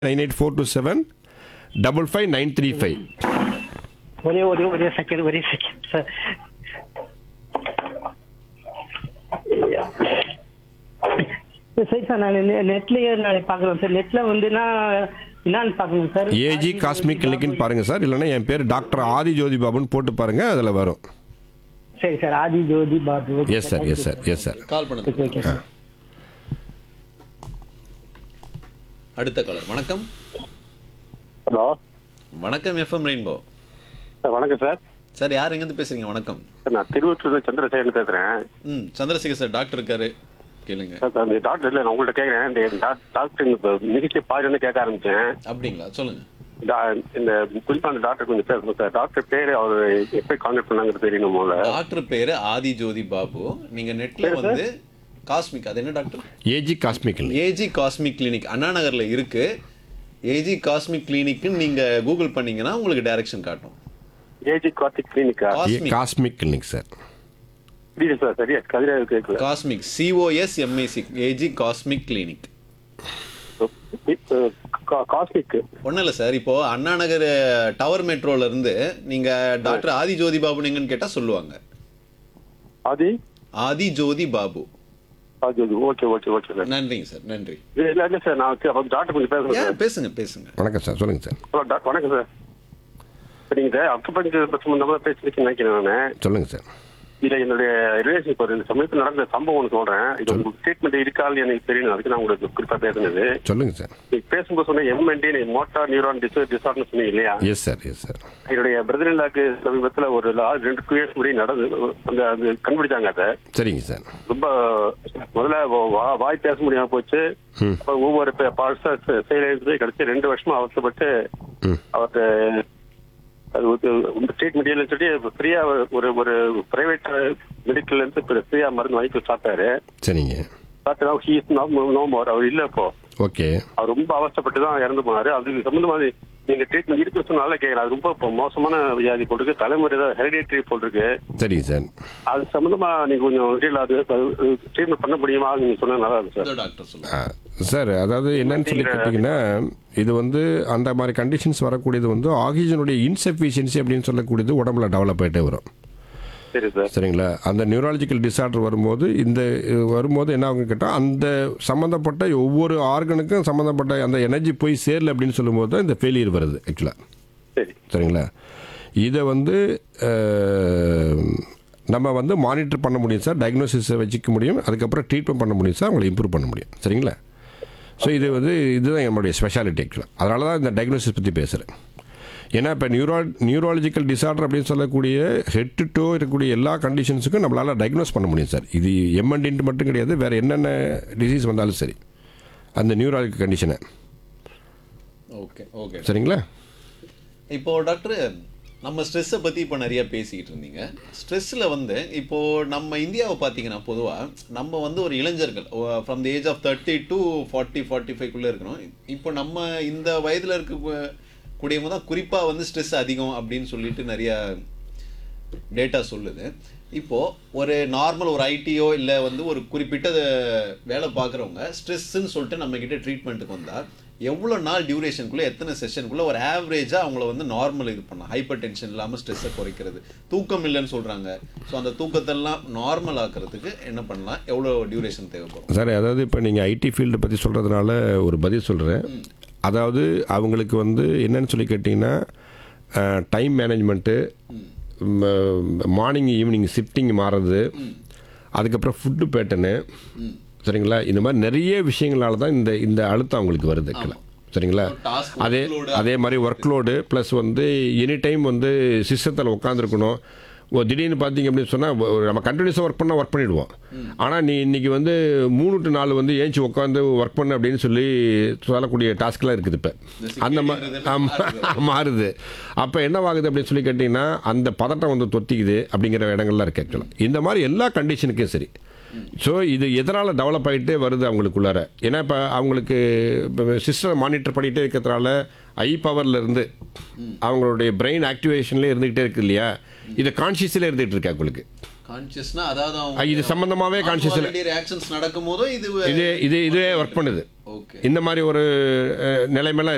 Nine eight four two seven double five nine three five ஒரே ஒரே ஒரே second ஒரே செகண்ட் சார் சரி சார் நான் நெட்லயே நான் பார்க்குறேன் சார் நெட்ல வந்து நான் என்னன்னு பார்க்கணும் சார் ஏஜி காஸ்மிக் கிளினிக்னு பாருங்க சார் இல்லைன்னா என் பேர் டாக்டர் ஆதி ஜோதி பாபுன்னு போட்டு பாருங்க அதில் வரும் சரி sir Adhi Jothi Babu yes sir yes sir yes sir call பண்ணுங்க ஓகே ஓகே சார் அடுத்த காலர் வணக்கம் ஹலோ வணக்கம் எஃப்எம் ரெயின்போ சார் வணக்கம் சார் சார் யார் எங்கேருந்து பேசுறீங்க வணக்கம் சார் நான் திருவற்றூர் சந்திரசேகரன் பேசுறேன் ம் சந்திரசேகர் சார் டாக்டர் இருக்காரு கேளுங்க சார் அந்த டாக்டர் இல்லை நான் உங்கள்கிட்ட கேட்குறேன் இந்த டாக்- டாக்டர் இப்போ நிகழ்ச்சி பாருன்னு கேட்க ஆரம்பிச்சேன் அப்படிங்களா சொல்லுங்க டா- இந்த குறிப்பா அந்த டாக்டர் கொஞ்சம் பேசணும் சார் டாக்டர் பேர் அவர் எப்படி கான்டாக்ட் பண்ணாங்கிறது தெரியணும் போல டாக்டர் பேரு ஆதி ஜோதி பாபு நீங்க நெட்ல வந்து காஸ்மிக் அது என்ன doctor AG cosmic clinic AG cosmic clinic Anna நகர்ல இருக்கு ஏஜி காஸ்மிக் கிளினிக்னு நீங்க கூகுள் பண்ணீங்கன்னா உங்களுக்கு டைரக்ஷன் காட்டும் ஏஜி கார்த்திக் கிளினிக்கா காஸ்மிக் காஸ்மிக் கிளினிக் சார் புரியுது சார் சரியா கதிரா கேட்கல cosmic COS MIC AG cosmic clinic cosmic ஒன்றும் இல்லை சார் இப்போ அண்ணா நகர் டவர் மெட்ரோல இருந்து நீங்க டாக்டர் ஆதி ஜோதி பாபு நீங்கன்னு கேட்டா சொல்லுவாங்க Adhi Adhi Jothi Babu Adhi okay okay okay sir நன்றிங்க சார் நன்றி இல்லை இல்லை சார் நான் டாக்டர் கொஞ்சம் பேசணும் ஏன் சார் பேசுங்க பேசுங்க வணக்கம் சார் சொல்லுங்கள் சார் ஹலோ டாக்டர் வணக்கம் சார் சரிங்க சார் அக்குபஞ்சர் சம்பந்தமாக பேசிருக்கேன்னு நினைக்கிறேன் நான் சொல்லுங்கள் சார் இல்ல என்னுடைய ரிலேஷன் இப்போ இந்த சமயத்தில் நடந்த சம்பவம் ஒன்று சொல்றேன் இது உங்களுக்கு ட்ரீட்மெண்ட் இருக்கா இல்லையா எனக்கு தெரியணும் அதுக்கு நான் உங்களுக்கு குறிப்பா பேசுனது சொல்லுங்கள் சார் நீங்க பேசும்போது சொன்ன எம்என்டி மோட்டார் நியூரான் டிஸ் டிசார்ட்னு சொன்னீங்க இல்லையா எஸ் சார் எஸ் சார் என்னுடைய பிரதர் இல்லாக்கு சமீபத்தில் ஒரு லா- ரெண்டு டூ இயர்ஸ் முடி நடந்து அந்த அது கண்டுபிடிச்சாங்க அதை சரிங்க சார் ரொம்ப முதல்ல வா- வாய் பேச முடியாம போச்சு ம். அப்புறம் ஒவ்வொரு பார்ட்ஸா செயலிழந்து கடைசி ரெண்டு வருஷமா அவசரப்பட்டு ம் அவர்கிட்ட அது ட்ரீட்மெண்ட் இல்லைன்னு சொல்லி ஃப்ரீயா ஒரு ஒரு பிரைவேட் மெடிக்கல்ல இருந்து ஃப்ரீயா மருந்து வாங்கி சாப்பிட்டாரு சரிங்க doctor he is no more அவர் இல்ல இப்போ ஓகே அவர் ரொம்ப அவஸ்தைப்பட்டு தான் இறந்து போனாரு அதுக்கு சம்பந்தமா நீங்க ட்ரீட்மெண்ட் இருக்கு சொன்னால கேட்கலாம் அது ரொம்ப இப்போ மோசமான வியாதி போட்டுருக்கு தலைமுறை தான் ஹெரிடேட்டரி போட்டிருக்கு சரிங்க சார் அது சம்பந்தமா நீங்க கொஞ்சம் டீல் அது ட்ரீட்மெண்ட் பண்ண முடியுமா நீங்க சொன்னா நல்லா இருக்கும் சார் இதோ டாக்டர் சொல்லுங்க ஆ, சார் அதாவது என்னன்னு சொல்லி கேட்டிங்கன்னா இது வந்து அந்த மாதிரி கண்டிஷன்ஸ் வரக்கூடியது வந்து ஆக்சிஜனுடைய இன்சஃபிஷியன்சி அப்படின்னு சொல்லக்கூடியது உடம்புல டெவலப் ஆகிட்டே வரும் சரி சார் சரிங்களா அந்த நியூராலஜிக்கல் டிசார்டர் வரும்போது இந்த இது வரும்போது என்ன ஆகும் கேட்டால் அந்த சம்மந்தப்பட்ட ஒவ்வொரு ஆர்கனுக்கும் சம்மந்தப்பட்ட அந்த எனர்ஜி போய் சேரல அப்படின்னு சொல்லும்போது தான் இந்த ஃபெயிலியர் வருது ஆக்சுவலாக சரி சரிங்களா இதை வந்து அஹ், நம்ம வந்து மானிட்டர் பண்ண முடியும் சார் டயக்னோசிஸை வச்சுக்க முடியும் அதுக்கப்புறம் ட்ரீட்மெண்ட் பண்ண முடியும் சார் அவங்களை இம்ப்ரூவ் பண்ண முடியும் சரிங்களா ஸோ இது வந்து இதுதான் என்னுடைய ஸ்பெஷாலிட்டி ஆக்சுவலாக அதனால தான் இந்த டயக்னோசிஸ் பற்றி பேசுகிறேன் ஏன்னா இப்போ நியூரா நியூராலஜிக்கல் டிசார்டர் அப்படின்னு சொல்லக்கூடிய ஹெட் டு டோ இருக்கக்கூடிய எல்லா கண்டிஷன்ஸுக்கும் நம்மளால் டயக்னோஸ் பண்ண முடியும் சார் இது எம்என்டின்ட்டு மட்டும் கிடையாது வேறு என்னென்ன டிசீஸ் வந்தாலும் சரி அந்த நியூராலஜிக்கல் கண்டிஷனை ஓகே ஓகே சரிங்களா இப்போ டாக்டர் நம்ம ஸ்ட்ரெஸ்ஸை பற்றி இப்போ நிறைய பேசிக்கிட்டு இருந்தீங்க ஸ்ட்ரெஸ்ஸில் வந்து இப்போ நம்ம இந்தியாவை பார்த்தீங்கன்னா பொதுவாக நம்ம வந்து ஒரு இளைஞர்கள் from the age of thirty to forty forty ஃபைவ்க்குள்ளே இருக்கிறோம் இப்போ நம்ம இந்த வயதில் இருக்க கூடியவங்க தான் குறிப்பாக வந்து ஸ்ட்ரெஸ் அதிகம் அப்படின்னு சொல்லிட்டு நிறைய டேட்டா சொல்லுது இப்போ ஒரு நார்மல் ஒரு ஐடியோ இல்லை வந்து ஒரு குறிப்பிட்ட வேலை பார்க்குறவங்க ஸ்ட்ரெஸ்ன்னு சொல்லிட்டு நம்ம கிட்ட ட்ரீட்மெண்ட்டுக்கு வந்தால் எவ்வளோ நாள் டியூரேஷனுக்குள்ளே எத்தனை செஷனுக்குள்ளே ஒரு ஆவரேஜாக அவங்கள வந்து நார்மல் இது பண்ணலாம் ஹைப்பர் டென்ஷன் இல்லாமல் ஸ்ட்ரெஸ்ஸை குறைக்கிறது தூக்கம் இல்லைன்னு சொல்கிறாங்க ஸோ அந்த தூக்கத்தெல்லாம் நார்மல் ஆக்கிறதுக்கு என்ன பண்ணலாம் எவ்வளோ டியூரேஷன் தேவைப்படும் சார் அதாவது இப்போ நீங்கள் ஐடி ஃபீல்டை பற்றி சொல்கிறதுனால ஒரு பதில் சொல்கிறேன் அதாவது அவங்களுக்கு வந்து என்னன்னு சொல்லி கேட்டிங்கன்னா time management morning evening shifting மாறுறது அதுக்கப்புறம் ஃபுட்டு பேட்டர்னு சரிங்களா இந்த மாதிரி நிறைய விஷயங்களால தான் இந்த இந்த அழுத்தம் அவங்களுக்கு வருது actually. சரிங்களா task அதே workload அதே மாதிரி ஒர்க் லோடு ப்ளஸ் வந்து எனி டைம் வந்து சிஸ்டத்தில் உட்காந்துருக்கணும் ஓ திடீர்னு பார்த்தீங்க அப்படின்னு சொன்னால் நம்ம கண்டினியூஸாக ஒர்க் பண்ணால் ஒர்க் பண்ணிடுவோம் ஆனால் நீ இன்னைக்கு வந்து மூணு டு நாலு வந்து ஏஞ்சி உட்காந்து ஒர்க் பண்ணு அப்படின்னு சொல்லி சொல்லக்கூடிய டாஸ்க்லாம் இருக்குது இப்போ அந்த மாதிரி மாறுது அப்போ என்னவாகுது அப்படின்னு சொல்லி கேட்டிங்கன்னா அந்த பதட்டம் வந்து தொத்திக்குது அப்படிங்கிற இடங்கள்லாம் இருக்குது ஆக்சுவலாக இந்த மாதிரி எல்லா கண்டிஷனுக்கும் சரி ஸோ இது எதனால் டெவலப் ஆகிட்டே வருது அவங்களுக்குள்ளார ஏன்னா இப்போ அவங்களுக்கு சிஸ்டம் மானிட்டர் பண்ணிகிட்டே இருக்கிறதுனால ஐ பவர்ல இருந்து அவங்களுடைய பிரெயின் ஆக்டிவேஷன்லேயே இருந்துகிட்டே இருக்கு இல்லையா இது கான்ஷியஸில் இருந்துகிட்டு இருக்கு அவங்களுக்கு கான்சியஸ்னா அதாவது அஹ் இது சம்பந்தமாவே conscious இல்ல. ரியாக்ஷன்ஸ் நடக்கும் போதோ இது இது இது இதுவே ஒர்க் பண்ணுது ஓகே இந்த மாதிரி ஒரு அஹ், நிலைமைலாம்